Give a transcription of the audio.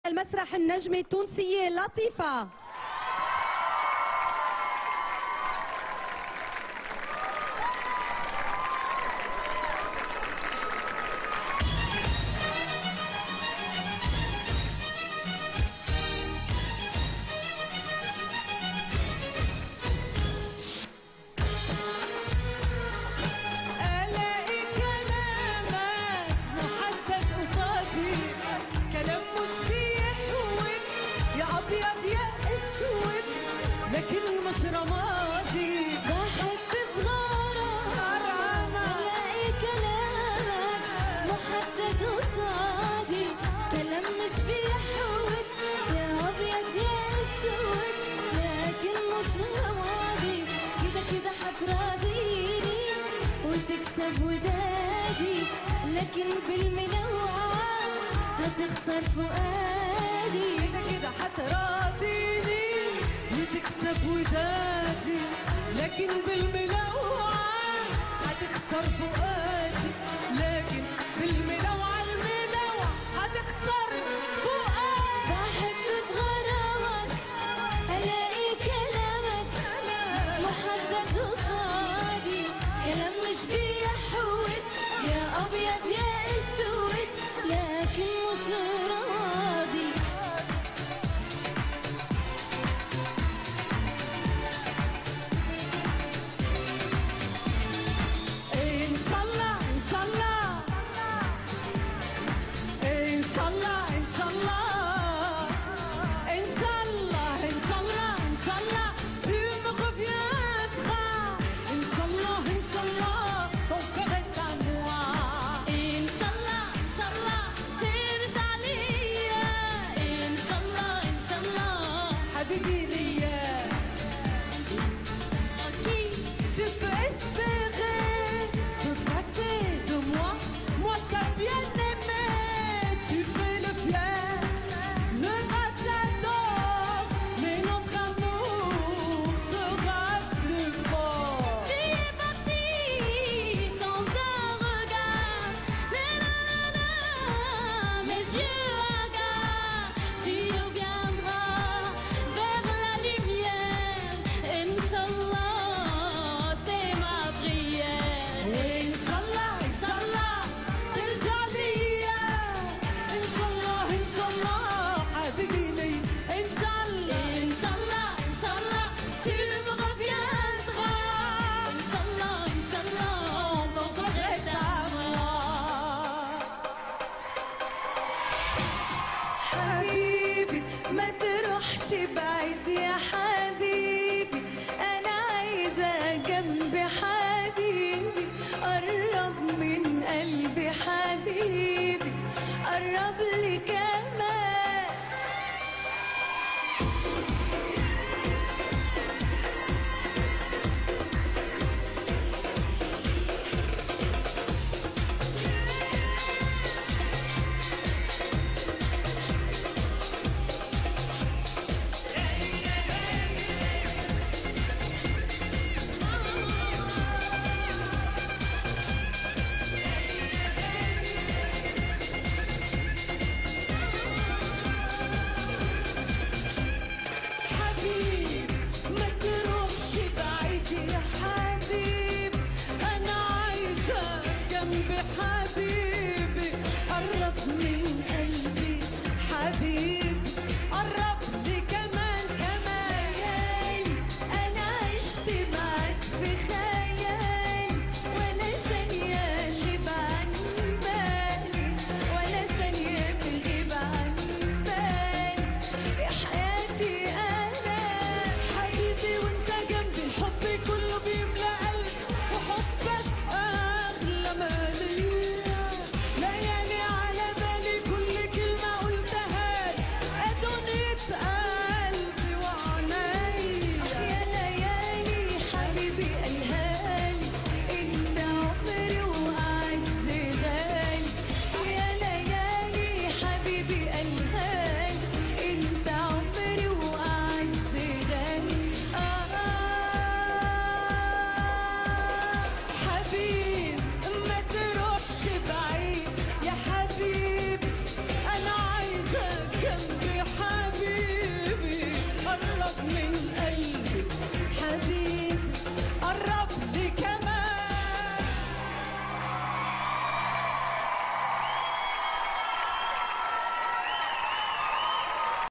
المسرح النجمة التونسية لطيفة ألاقي كلامك محدد قصادي كلام مش بيحود يا أبيض يا أسود لكن مش رمادي بحب بغرام غرامة. الاقي كلامك محدد قصادي كلام مش بيحود يا ابيض يا اسود لكن مش رمادي كده كده هتراضيني وتكسب ودادي لكن بالمنوعة هتخسر فؤادي كده كده هتراضيني وتكسب ودادي لكن بالمنوعة هتخسر فؤادي لكن بالمنوعة المنوعة هتخسر فؤادي بحب بغرامك الاقي كلامك محدد قصادي كلام مش بيحود يا ابيض يا اسود لكن مش راضي إن شاء الله إن شاء الله إن شاء الله إن شاء الله إن شاء الله إن شاء الله إن شاء الله tu me reviendras إن شاء الله إن شاء الله ton cœur est à moi ان شاء الله ان شاء الله ترجع ليا ان شاء الله ان شاء الله حبيبي ليا اكيد Tu peux espérer te passer de moi, moi ta bien-aimé. Tu fais le bien, le matador, mais notre amour sera plus fort. Tu es parti sans un regard. Na, na, na, na, mes yeux hagards. Tu reviendras vers la lumière. Inch'Allah, c'est ma prière. Inch'Allah, Inch'Allah, ترجع ليا. Inch'Allah, Inch'Allah, حبيبي لي. Inch'Allah. Inch'Allah, Inch'Allah, tu me reviendras. Inch'Allah, Inch'Allah, ton corps est à moi. حبيبي ما تروحش بعيد يا حبيبي